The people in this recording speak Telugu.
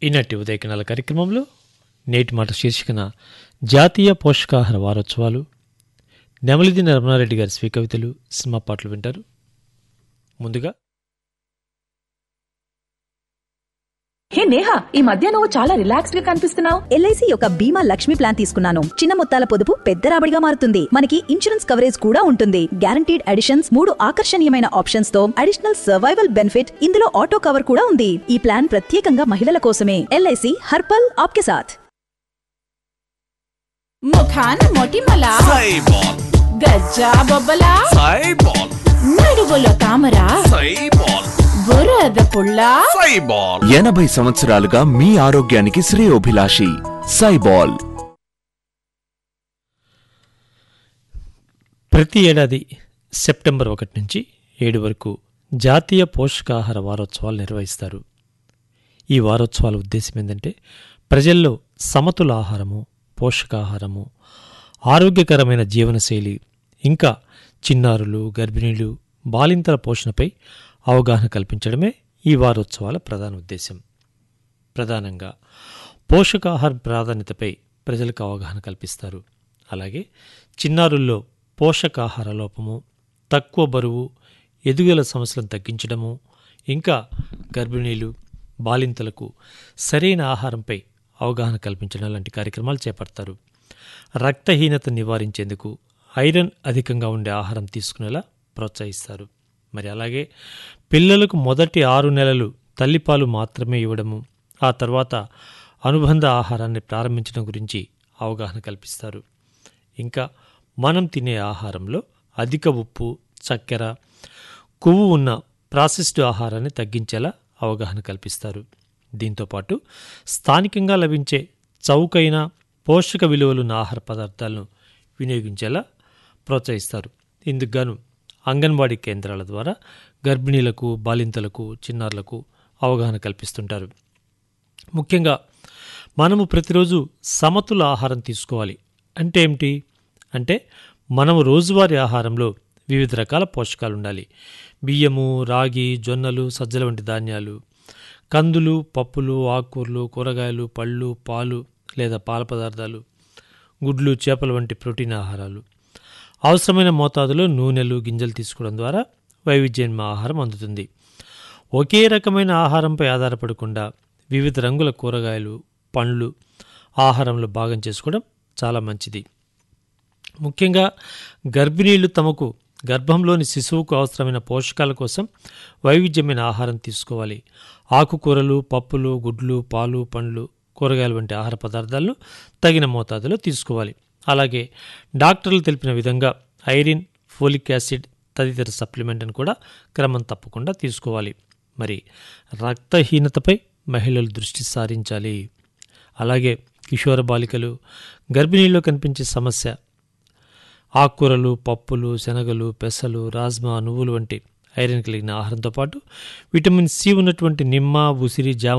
ఈనాటి ఉదయకినాల కార్యక్రమంలో నేటి మాట శీర్షికన జాతీయ పోషకాహార వారోత్సవాలు నెమలిదిన రమణారెడ్డి గారి స్వీకవితలు సినిమా పాటలు వింటారు ముందుగా హే నేహా ఈ మధ్య నువ్వు చాలా రిలాక్స్డ్ గా కనిపిస్తున్నావు ఎల్ఐసి యొక్క బీమా లక్ష్మి ప్లాన్ తీసుకున్నాను చిన్న మొత్తాల పొదుపు పెద్ద రాబడిగా మారుతుంది మనకి ఇన్సూరెన్స్ కవరేజ్ కూడా ఉంటుంది గ్యారంటీడ్ అడిషన్స్ మూడు ఆకర్షణీయమైన ఆప్షన్స్ తో అడిషనల్ సర్వైవల్ బెనిఫిట్ ఇందులో ఆటో కవర్ కూడా ఉంది ఈ ప్లాన్ ప్రత్యేకంగా మహిళల కోసమే ఎల్ఐసి హర్పల్ ఆప్కే సాథ్ ముఖాన మొటిమల సైబాల్ గజ్జా బొబ్బల సైబాల్ నడువులో తామర సైబాల్ బురద పుల్ల సైబాల్ ఎనభై సంవత్సరాలుగా మీ ఆరోగ్యానికి శ్రేయోభిలాషి సైబాల్ ప్రతి ఏడాది సెప్టెంబర్ ఒకటి నుంచి ఏడు వరకు జాతీయ పోషకాహార వారోత్సవాలు నిర్వహిస్తారు ఈ వారోత్సవాల ఉద్దేశం ఏంటంటే ప్రజల్లో సమతుల ఆహారము పోషకాహారము ఆరోగ్యకరమైన జీవనశైలి ఇంకా చిన్నారులు గర్భిణీలు బాలింతల పోషణపై అవగాహన కల్పించడమే ఈ వారోత్సవాల ప్రధాన ఉద్దేశం ప్రధానంగా పోషకాహార ప్రాధాన్యతపై ప్రజలకు అవగాహన కల్పిస్తారు అలాగే చిన్నారుల్లో పోషకాహార లోపము తక్కువ బరువు ఎదుగుదల సమస్యలను తగ్గించడము ఇంకా గర్భిణీలు బాలింతలకు సరైన ఆహారంపై అవగాహన కల్పించడం లాంటి కార్యక్రమాలు చేపడతారు రక్తహీనత నివారించేందుకు ఐరన్ అధికంగా ఉండే ఆహారం తీసుకునేలా ప్రోత్సహిస్తారు మరి అలాగే పిల్లలకు మొదటి ఆరు నెలలు తల్లిపాలు మాత్రమే ఇవ్వడము ఆ తర్వాత అనుబంధ ఆహారాన్ని ప్రారంభించడం గురించి అవగాహన కల్పిస్తారు ఇంకా మనం తినే ఆహారంలో అధిక ఉప్పు చక్కెర కొవ్వు ఉన్న ప్రాసెస్డ్ ఆహారాన్ని తగ్గించేలా అవగాహన కల్పిస్తారు దీంతోపాటు స్థానికంగా లభించే చౌకైన పోషక విలువలున్న ఆహార పదార్థాలను వినియోగించేలా ప్రోత్సహిస్తారు ఇందుకు గాను అంగన్వాడీ కేంద్రాల ద్వారా గర్భిణీలకు బాలింతలకు చిన్నారులకు అవగాహన కల్పిస్తుంటారు ముఖ్యంగా మనము ప్రతిరోజు సమతుల ఆహారం తీసుకోవాలి అంటే ఏమిటి అంటే మనము రోజువారీ ఆహారంలో వివిధ రకాల పోషకాలు ఉండాలి బియ్యము రాగి జొన్నలు సజ్జల వంటి ధాన్యాలు కందులు పప్పులు ఆకుకూరలు కూరగాయలు పళ్ళు పాలు లేదా పాల పదార్థాలు గుడ్లు చేపలు వంటి ప్రోటీన్ ఆహారాలు అవసరమైన మోతాదులో నూనెలు గింజలు తీసుకోవడం ద్వారా వైవిధ్యమైన ఆహారం అందుతుంది ఒకే రకమైన ఆహారంపై ఆధారపడకుండా వివిధ రంగుల కూరగాయలు పండ్లు ఆహారంలో భాగం చేసుకోవడం చాలా మంచిది ముఖ్యంగా గర్భిణీలు తమకు గర్భంలోని శిశువుకు అవసరమైన పోషకాల కోసం వైవిధ్యమైన ఆహారం తీసుకోవాలి ఆకుకూరలు పప్పులు గుడ్లు పాలు పండ్లు కూరగాయలు వంటి ఆహార పదార్థాలను తగిన మోతాదులో తీసుకోవాలి అలాగే డాక్టర్లు తెలిపిన విధంగా ఐరిన్ ఫోలిక్ యాసిడ్ తదితర సప్లిమెంట్ను కూడా క్రమం తప్పకుండా తీసుకోవాలి మరి రక్తహీనతపై మహిళలు దృష్టి సారించాలి అలాగే కిషోర బాలికలు గర్భిణీల్లో కనిపించే సమస్య ఆకుకూరలు పప్పులు శనగలు పెసలు రాజ్మా నువ్వులు వంటి ఐరన్ కలిగిన ఆహారంతో పాటు విటమిన్ సి ఉన్నటువంటి నిమ్మ ఉసిరి జామ